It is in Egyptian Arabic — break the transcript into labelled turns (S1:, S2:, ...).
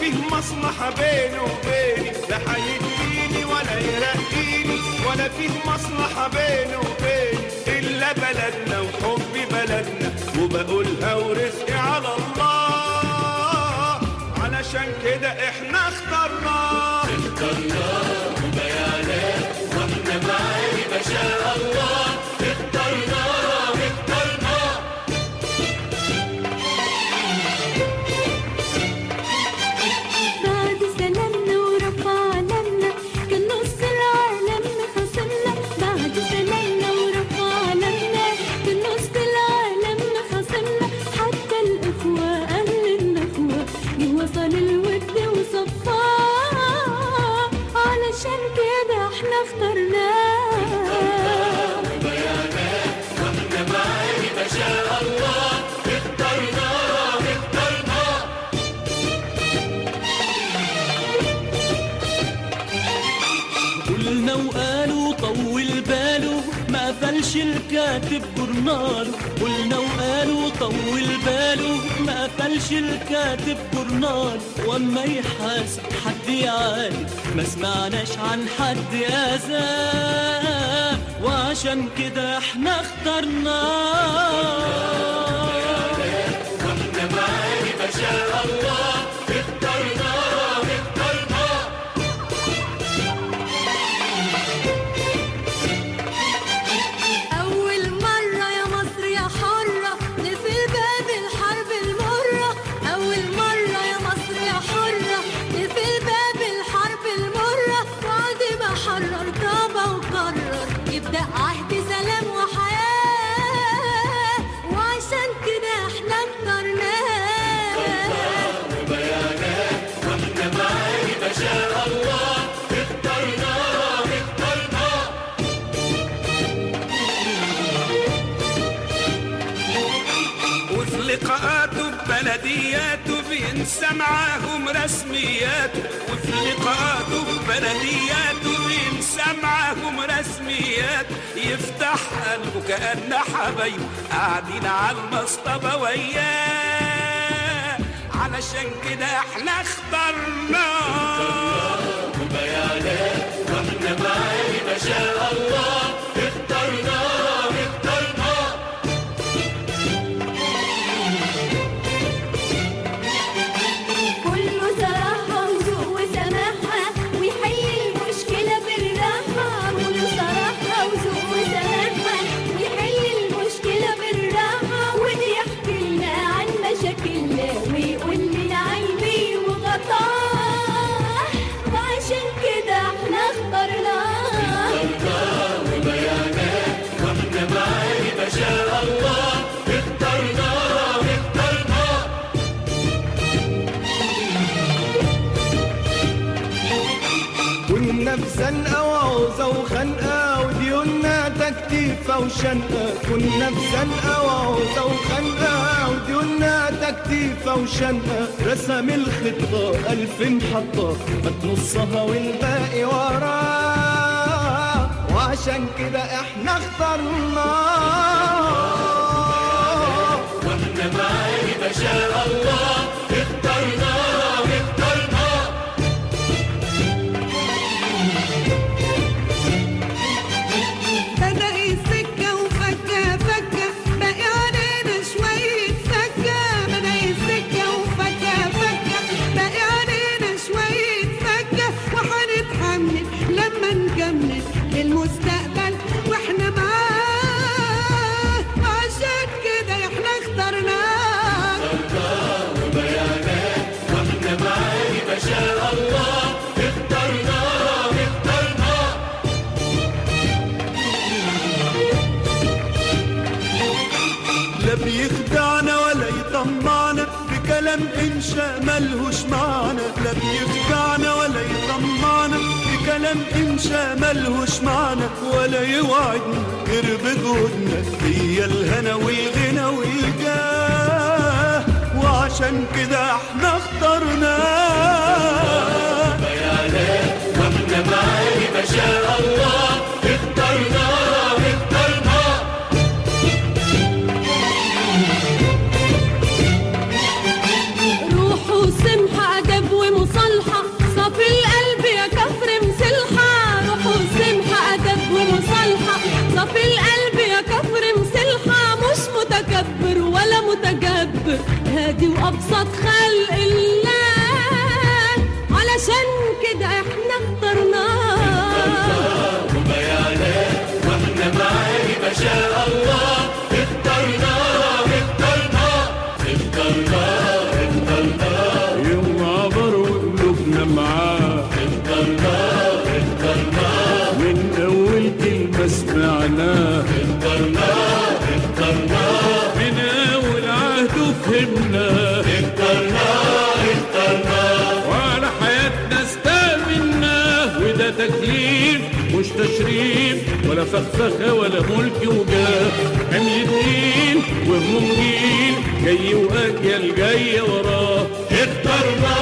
S1: فيه مصلحة بينه وبيني لا هيديني ولا يرقيني ولا فيه مصلحة بينه وبيني إلا بلدنا وحب بلدنا وبقولها ورزقي على الله علشان كده احنا اخترناه
S2: بعد سلامنا ورفع علمنا كان نص العالم خصمنا بعد سلامنا ورفع علمنا كان نص العالم خصمنا حتى الإخوة أهل النخوة جه وصل الود وصفاه علشان كده احنا اخترناه
S3: قلنا وقالوا طول باله ما قفلش الكاتب جورناله قلنا وقالوا طول باله ما قفلش الكاتب جورناله واما يحاسب حد يعالج ما سمعناش عن حد اذاه وعشان كده احنا اخترناه
S2: أول مرة يا مصر يا حرة نقفل باب الحرب المرة أول مرة يا مصر يا حرة نقفل باب الحرب المرة بعد ما حرر طابة وقرر يبدأ عهد سلام وحياة وعشان كده احنا اخترناه
S1: وفي لقاءاته ببلدياته بينسى معاهم رسمياته وفي لقاءاته ببلدياته بينسى معاهم رسمياته يفتح قلبه كأن حبايبه قاعدين على المصطبة وياه علشان كده احنا اخترناه
S2: كله صراحة وذوق وسماحة ويحل المشكلة بالراحة كله صراحة وذوق وسماحة ويحل المشكلة بالراحة ويحكي لنا عن مشاكلنا ويقول لنا عيبي وغطاه وعشان كده احنا اخترناه
S1: كنا في زنقة وعوزة وخنقة وديوننا تكتيفة وشنقة كنا في زنقة وعوزة وخنقة وديوننا تكتيفة وشنقة رسم الخطة ألف محطة ما تنصها والباقي وراه وعشان كده احنا اخترناه
S4: بدأ السكة وفكة فكة باقي علينا شوية فكة بدأ السكة وفكة فكة باقي علينا شوية فكة وهنتحمل لما نكمل للمستقبل واحنا معاه عشان كده احنا اخترناه
S3: لا بيخدعنا ولا يطمعنا بكلام انشاء ملهوش معنى لا بيخدعنا ولا يطمعنا بكلام انشاء ملهوش معنى ولا يوعدنا غير بجهودنا هي الهنا والغنى والجاه وعشان كده احنا اخترناه
S2: روح وسمح أدب ومحترم ولادي وأبسط خلق الله علشان كده احنا اخترناه
S5: يوم عبر وقلوبنا معاه من أول كلمة سمعناه من أول عهد فهمناه وعلى حياتنا استأمناه وده تكليف مش تشريف ولا فخفخة ولا ملك وجاه حمل دين وهموم جيل جاي وأجيال جاية وراه اخترنا